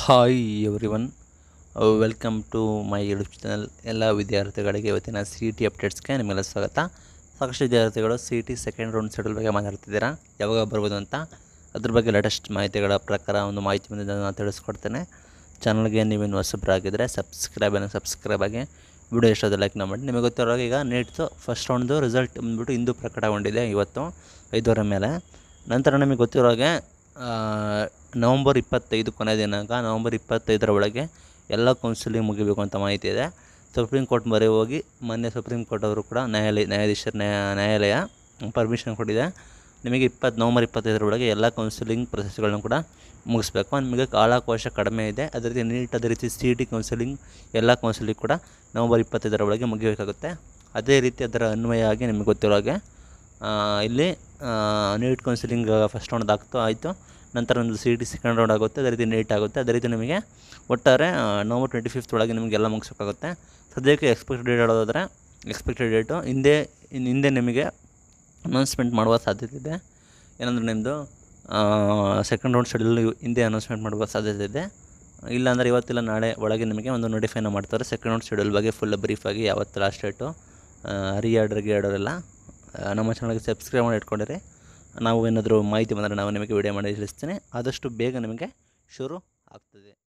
hi everyone welcome to my YouTube channel ಎಲ್ಲ ವಿದ್ಯಾರ್ಥಿಗಳಿಗೆ ಇವತ್ತಿನ ಸಿ ಟಿ ಅಪ್ಡೇಟ್ಸ್ಗೆ ನಿಮಗೆಲ್ಲ ಸ್ವಾಗತ ಸಾಕಷ್ಟು ವಿದ್ಯಾರ್ಥಿಗಳು C T second round schedule ಬಗ್ಗೆ ಮಾತಾಡ್ತಿದ್ದೀರಾ ಯಾವಾಗ ಬರ್ಬೋದು ಅಂತ ಅದ್ರ ಬಗ್ಗೆ ಲೇಟೆಸ್ಟ್ ಮಾಹಿತಿಗಳ ಪ್ರಕಾರ ಒಂದು ಮಾಹಿತಿ ಬಂದಿದೆ ನಾನು ತಿಳಿಸ್ಕೊಡ್ತೇನೆ ಚಾನಲ್ಗೆ ನೀವೇನು ಹೊಸಬ್ರಾಗಿದ್ದರೆ ಸಬ್ಸ್ಕ್ರೈಬ್ ಏನೋ ಸಬ್ಸ್ಕ್ರೈಬ್ ಆಗಿ ವಿಡಿಯೋ ಎಷ್ಟೋದು ಲೈಕ್ ಮಾಡಿ ನಿಮಗೆ ಗೊತ್ತಿರೋ ಈಗ ನೀಟ್ದು ಫಸ್ಟ್ ರೌಂಡ್ದು ರಿಸಲ್ಟ್ ಬಂದ್ಬಿಟ್ಟು ಇಂದು ಪ್ರಕಟಗೊಂಡಿದೆ ಇವತ್ತು ಐದುವರೆ ಮೇಲೆ ನಂತರ ನಿಮಗೆ ಗೊತ್ತಿರೋ ಹಾಗೆ ಆ, ನವಂಬರ್ ಇಪ್ಪತ್ತೈದು ಕೊನೆಯ ದಿನಾಂಕ ನವಂಬರ್ ಇಪ್ಪತ್ತೈದರ ಒಳಗೆ ಎಲ್ಲ ಕೌನ್ಸಿಲಿಂಗ್ ಮುಗಿಬೇಕು ಅಂತ ಮಾಹಿತಿ ಇದೆ ಸುಪ್ರೀಂ ಕೋರ್ಟ್ ಮೊರೆ ಹೋಗಿ ಮೊನ್ನೆ ಸುಪ್ರೀಂ ಕೋರ್ಟ್ ಅವರು ಕೂಡ ನ್ಯಾಯಾಲಯ ನ್ಯಾಯಾಧೀಶರ ನ್ಯಾಯ ನ್ಯಾಯಾಲಯ ಪರ್ಮಿಷನ್ ಕೊಟ್ಟಿದೆ ನಿಮಗೆ ಇಪ್ಪತ್ತು ನವಂಬರ್ ಇಪ್ಪತ್ತೈದರ ಒಳಗೆ ಎಲ್ಲ ಕೌನ್ಸಿಲಿಂಗ್ ಪ್ರೊಸೆಸ್ಗಳನ್ನ ಕೂಡ ಮುಗಿಸ್ಬೇಕು ನಿಮಗೆ ಕಾಲಾವಕಾಶ ಕಡಿಮೆ ಇದೆ ಅದೇ ರೀತಿ ನೀಟ್ ಅದೇ ರೀತಿ ಸಿ ಟಿ ಕೌನ್ಸಿಲಿಂಗ್ ಎಲ್ಲ ಕೌನ್ಸಿಲಿಂಗ್ ಕೂಡ ನವಂಬರ್ ಇಪ್ಪತ್ತೈದರ ಒಳಗೆ ಮುಗಿಬೇಕಾಗುತ್ತೆ ಅದೇ ರೀತಿ ಅದರ ಅನ್ವಯ ಆಗಿ ನಿಮಗೆ ಗೊತ್ತಿರೋ ಹಾಗೆ ಆ, ಇಲ್ಲಿ ನೀಟ್ ಕೌನ್ಸಿಲಿಂಗ್ ಫಸ್ಟ್ ರೌಂಡ್ ಆಗ್ತು ಆಯಿತು ನಂತರ ಒಂದು ಸಿ ಟಿ ಸೆಕೆಂಡ್ ರೌಂಡ್ ಆಗುತ್ತೆ ಅದೇ ರೀತಿ ನೀಟ್ ಆಗುತ್ತೆ ಅದೇ ರೀತಿ ನಿಮಗೆ ಒಟ್ಟಾರೆ ಆ, ನವಂಬರ್ ಟ್ವೆಂಟಿ ಫಿಫ್ತ್ ಒಳಗೆ ನಿಮಗೆಲ್ಲ ಮುಗಿಸೋಕ್ಕಾಗುತ್ತೆ ಸದ್ಯಕ್ಕೆ ಎಕ್ಸ್ಪೆಕ್ಟೆಡ್ ಡೇಟ್ ಹೇಳೋದಾದ್ರೆ ಎಕ್ಸ್ಪೆಕ್ಟೆಡ್ ಡೇಟು ಹಿಂದೆ ಇನ್ನು ಹಿಂದೆ ನಿಮಗೆ ಅನೌನ್ಸ್ಮೆಂಟ್ ಮಾಡುವ ಸಾಧ್ಯತೆ ಇದೆ ಏನಂದರೆ ನಿಮ್ಮದು ಸೆಕೆಂಡ್ ರೌಂಡ್ ಶೆಡ್ಯೂಲ್ ಹಿಂದೆ ಅನೌನ್ಸ್ಮೆಂಟ್ ಮಾಡುವ ಸಾಧ್ಯತೆ ಇದೆ ಇಲ್ಲಾಂದರೆ ಇವತ್ತಿಲ್ಲ ನಾಳೆ ಒಳಗೆ ನಿಮಗೆ ಒಂದು ನೋಟಿಫೈನ ಮಾಡ್ತಾರೆ ಸೆಕೆಂಡ್ ರೌಂಡ್ ಶೆಡ್ಯೂಲ್ ಬಗ್ಗೆ ಫುಲ್ ಬ್ರೀಫಾಗಿ ಯಾವತ್ತು ಲಾಸ್ಟ್ ಡೇಟು ಹರಿಯಾಡ್ರಿಗೆ ಗಿಯಾಡೋರೆಲ್ಲ ನಮ್ಮ ಚಾನಲ್ಗೆ ಸಬ್ಸ್ಕ್ರೈಬ್ ಮಾಡಿ ಇಟ್ಕೊಂಡಿರಿ ನಾವು ಏನಾದರೂ ಮಾಹಿತಿ ಬಂದರೆ ನಾವು ನಿಮಗೆ ವಿಡಿಯೋ ಮಾಡಿ ತಿಳಿಸ್ತೀನಿ ಆದಷ್ಟು ಬೇಗ ನಿಮಗೆ ಶುರು ಆಗ್ತದೆ